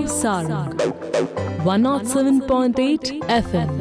Sarang 107.8 FM.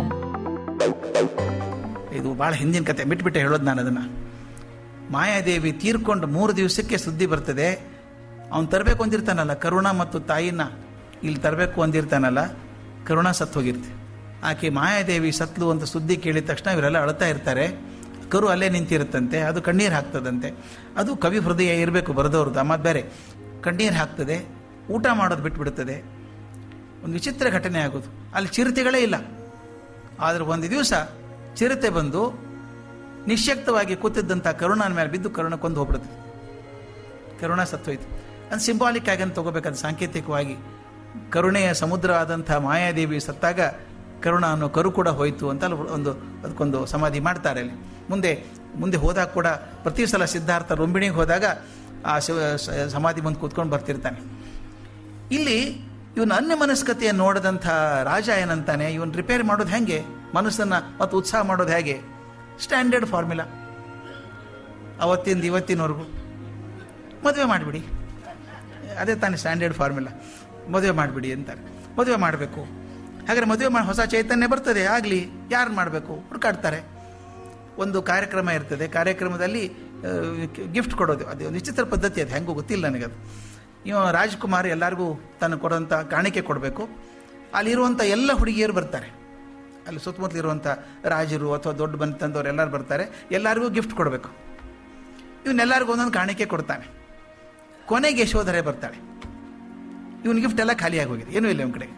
ಇದು ಭಾಳ ಹಿಂದಿನ ಕತೆ ಬಿಟ್ಬಿಟ್ಟೆ ಹೇಳೋದು ನಾನು ಅದನ್ನು ಮಾಯಾದೇವಿ ತೀರ್ಕೊಂಡು ಮೂರು ದಿವಸಕ್ಕೆ ಸುದ್ದಿ ಬರ್ತದೆ ಅವ್ನು ತರಬೇಕು ಅಂದಿರ್ತಾನಲ್ಲ ಕರುಣ ಮತ್ತು ತಾಯಿನ ಇಲ್ಲಿ ತರಬೇಕು ಅಂದಿರ್ತಾನಲ್ಲ ಕರುಣ ಸತ್ತು ಹೋಗಿರ್ತೆ ಆಕೆ ಮಾಯಾದೇವಿ ಸತ್ಲು ಅಂತ ಸುದ್ದಿ ಕೇಳಿದ ತಕ್ಷಣ ಇವರೆಲ್ಲ ಅಳ್ತಾ ಇರ್ತಾರೆ ಕರು ಅಲ್ಲೇ ನಿಂತಿರುತ್ತಂತೆ ಅದು ಕಣ್ಣೀರು ಹಾಕ್ತದಂತೆ ಅದು ಕವಿ ಹೃದಯ ಇರಬೇಕು ಬರೆದವ್ರದ್ದು ಅಮ್ಮ ಬೇರೆ ಕಣ್ಣೀರು ಹಾಕ್ತದೆ ಊಟ ಮಾಡೋದು ಬಿಟ್ಬಿಡ್ತದೆ ಒಂದು ವಿಚಿತ್ರ ಘಟನೆ ಆಗೋದು ಅಲ್ಲಿ ಚಿರತೆಗಳೇ ಇಲ್ಲ ಆದರೆ ಒಂದು ದಿವಸ ಚಿರತೆ ಬಂದು ನಿಶ್ಯಕ್ತವಾಗಿ ಕೂತಿದ್ದಂಥ ಕರುಣನ ಮೇಲೆ ಬಿದ್ದು ಕರುಣ ಕೊಂದು ಹೋಗ್ಬಿಡುತ್ತೆ ಕರುಣ ಸತ್ತೋಯ್ತು ಅದು ಸಿಂಬಾಲಿಕ್ ಆಗಿ ಅಂತ ತಗೋಬೇಕದು ಸಾಂಕೇತಿಕವಾಗಿ ಕರುಣೆಯ ಸಮುದ್ರ ಆದಂಥ ಮಾಯಾದೇವಿ ಸತ್ತಾಗ ಕರುಣ ಅನ್ನೋ ಕರು ಕೂಡ ಹೋಯಿತು ಅಂತ ಅಲ್ಲಿ ಒಂದು ಅದಕ್ಕೊಂದು ಸಮಾಧಿ ಮಾಡ್ತಾರೆ ಅಲ್ಲಿ ಮುಂದೆ ಮುಂದೆ ಹೋದಾಗ ಕೂಡ ಪ್ರತಿ ಸಲ ಸಿದ್ಧಾರ್ಥ ರೊಂಬಿಣಿಗೆ ಹೋದಾಗ ಆ ಶಿವ ಸ- ಸಮಾಧಿ ಮುಂದೆ ಕೂತ್ಕೊಂಡು ಬರ್ತಿರ್ತಾನೆ ಇಲ್ಲಿ ಇವನ ಅನ್ಯ ಮನಸ್ಕತೆಯನ್ನು ನೋಡಿದಂಥ ರಾಜ ಏನಂತಾನೆ ಇವನ್ ರಿಪೇರ್ ಮಾಡೋದು ಹೇಗೆ ಮನಸ್ಸನ್ನು ಮತ್ತು ಉತ್ಸಾಹ ಮಾಡೋದು ಹೇಗೆ ಸ್ಟ್ಯಾಂಡರ್ಡ್ ಫಾರ್ಮುಲಾ ಅವತ್ತಿಂದ ಇವತ್ತಿನವರೆಗೂ ಮದುವೆ ಮಾಡಿಬಿಡಿ ಅದೇ ತಾನೇ ಸ್ಟ್ಯಾಂಡರ್ಡ್ ಫಾರ್ಮುಲಾ ಮದುವೆ ಮಾಡಿಬಿಡಿ ಅಂತಾರೆ ಮದುವೆ ಮಾಡಬೇಕು ಹಾಗಾದ್ರೆ ಮದುವೆ ಮಾಡಿ ಹೊಸ ಚೈತನ್ಯ ಬರ್ತದೆ ಆಗಲಿ ಯಾರು ಮಾಡಬೇಕು ಹುಡುಕಾಡ್ತಾರೆ ಒಂದು ಕಾರ್ಯಕ್ರಮ ಇರ್ತದೆ ಕಾರ್ಯಕ್ರಮದಲ್ಲಿ ಗಿಫ್ಟ್ ಕೊಡೋದು ಅದು ಒಂದು ವಿಚಿತ್ರ ಪದ್ಧತಿ ಅದು ಹೆಂಗೂ ಗೊತ್ತಿಲ್ಲ ನನಗದು ಇವ ರಾಜ್ಕುಮಾರ್ ಎಲ್ಲರಿಗೂ ತನ್ನ ಕೊಡೋಂಥ ಕಾಣಿಕೆ ಕೊಡಬೇಕು ಅಲ್ಲಿರುವಂಥ ಎಲ್ಲ ಹುಡುಗಿಯರು ಬರ್ತಾರೆ ಅಲ್ಲಿ ಸುತ್ತಮುತ್ತಲು ಇರುವಂಥ ರಾಜರು ಅಥವಾ ದೊಡ್ಡ ಬಂದು ತಂದವರು ಎಲ್ಲರೂ ಬರ್ತಾರೆ ಎಲ್ಲರಿಗೂ ಗಿಫ್ಟ್ ಕೊಡಬೇಕು ಇವನ್ನೆಲ್ಲರಿಗೂ ಒಂದೊಂದು ಕಾಣಿಕೆ ಕೊಡ್ತಾನೆ ಕೊನೆಗೆ ಯಶೋಧರೆ ಬರ್ತಾಳೆ ಇವನ್ ಗಿಫ್ಟ್ ಎಲ್ಲ ಖಾಲಿಯಾಗಿ ಹೋಗಿದೆ ಏನೂ ಇಲ್ಲ ಇವನ ಕಡೆ